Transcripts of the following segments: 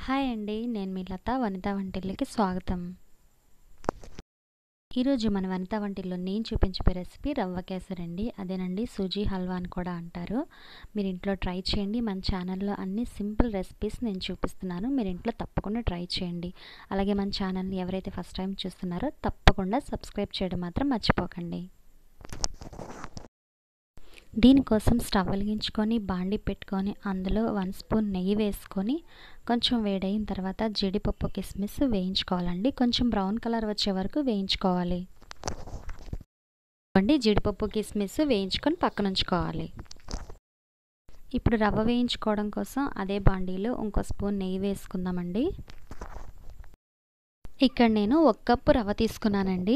hi అండి నేను మీ లత వనిత వంటిల్లోకి స్వాగతం ఈరోజు మన వనిత వంటిల్లో నేను చూపించే రెసిపీ రవ్వ కేసరి అండి అదేనండి సూజీ హల్వా అని కూడా అంటారు మీరు ఇంట్లో ట్రై చేయండి మన ఛానల్లో అన్ని సింపుల్ రెసిపీస్ నేను చూపిస్తున్నాను మీరు ఇంట్లో తప్పకుండా ట్రై చేయండి అలాగే మన ఛానల్ని ఎవరైతే ఫస్ట్ టైం చూస్తున్నారో తప్పకుండా సబ్స్క్రైబ్ చేయడం మాత్రం మర్చిపోకండి దీనికోసం స్టవ్ వెలిగించుకొని బాండి పెట్టుకొని అందులో వన్ స్పూన్ నెయ్యి వేసుకొని కొంచెం వేడైన తర్వాత జీడిపప్పు కిస్మిస్ వేయించుకోవాలండి కొంచెం బ్రౌన్ కలర్ వచ్చే వరకు వేయించుకోవాలి అండి జీడిపప్పు కిస్మిస్ వేయించుకొని పక్కన ఉంచుకోవాలి ఇప్పుడు రవ్వ వేయించుకోవడం కోసం అదే బాండీలో ఇంకో స్పూన్ నెయ్యి వేసుకుందామండి ఇక్కడ నేను ఒక కప్పు రవ్వ తీసుకున్నానండి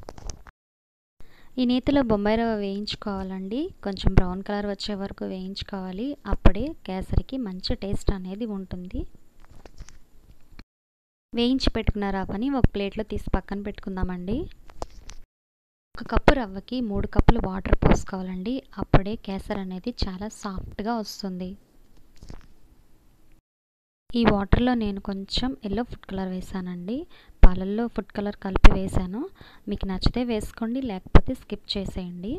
ఈ నేతిలో బొంబాయి రవ్వ వేయించుకోవాలండి కొంచెం బ్రౌన్ కలర్ వచ్చే వరకు వేయించుకోవాలి అప్పుడే కేసరికి మంచి టేస్ట్ అనేది ఉంటుంది వేయించి పెట్టుకున్న రవ్వని ఒక ప్లేట్లో తీసి పక్కన పెట్టుకుందామండి ఒక కప్పు రవ్వకి మూడు కప్పులు వాటర్ పోసుకోవాలండి అప్పుడే కేసర్ అనేది చాలా సాఫ్ట్గా వస్తుంది ఈ వాటర్లో నేను కొంచెం ఎల్లో ఫుడ్ కలర్ వేసానండి పాలల్లో ఫుడ్ కలర్ కలిపి వేసాను మీకు నచ్చితే వేసుకోండి లేకపోతే స్కిప్ చేసేయండి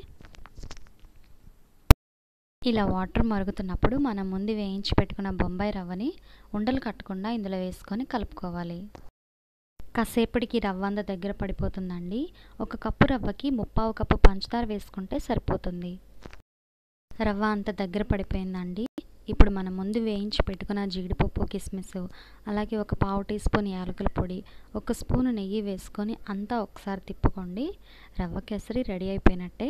ఇలా వాటర్ మరుగుతున్నప్పుడు మనం ముందు వేయించి పెట్టుకున్న బొంబాయి రవ్వని ఉండలు కట్టకుండా ఇందులో వేసుకొని కలుపుకోవాలి కాసేపటికి రవ్వ అంత దగ్గర పడిపోతుందండి ఒక కప్పు రవ్వకి ముప్పావు కప్పు పంచదార వేసుకుంటే సరిపోతుంది రవ్వ అంత దగ్గర పడిపోయిందండి ఇప్పుడు మనం ముందు వేయించి పెట్టుకున్న జీడిపప్పు కిస్మిస్ అలాగే ఒక పావు టీ స్పూన్ యాలకుల పొడి ఒక స్పూన్ నెయ్యి వేసుకొని అంతా ఒకసారి తిప్పుకోండి రవ్వ కేసరి రెడీ అయిపోయినట్టే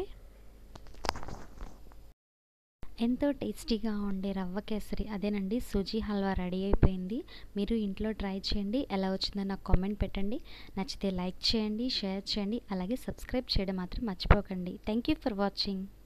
ఎంతో టేస్టీగా ఉండే రవ్వ కేసరి అదేనండి సూజీ హల్వా రెడీ అయిపోయింది మీరు ఇంట్లో ట్రై చేయండి ఎలా వచ్చిందో నాకు కామెంట్ పెట్టండి నచ్చితే లైక్ చేయండి షేర్ చేయండి అలాగే సబ్స్క్రైబ్ చేయడం మాత్రం మర్చిపోకండి థ్యాంక్ యూ ఫర్ వాచింగ్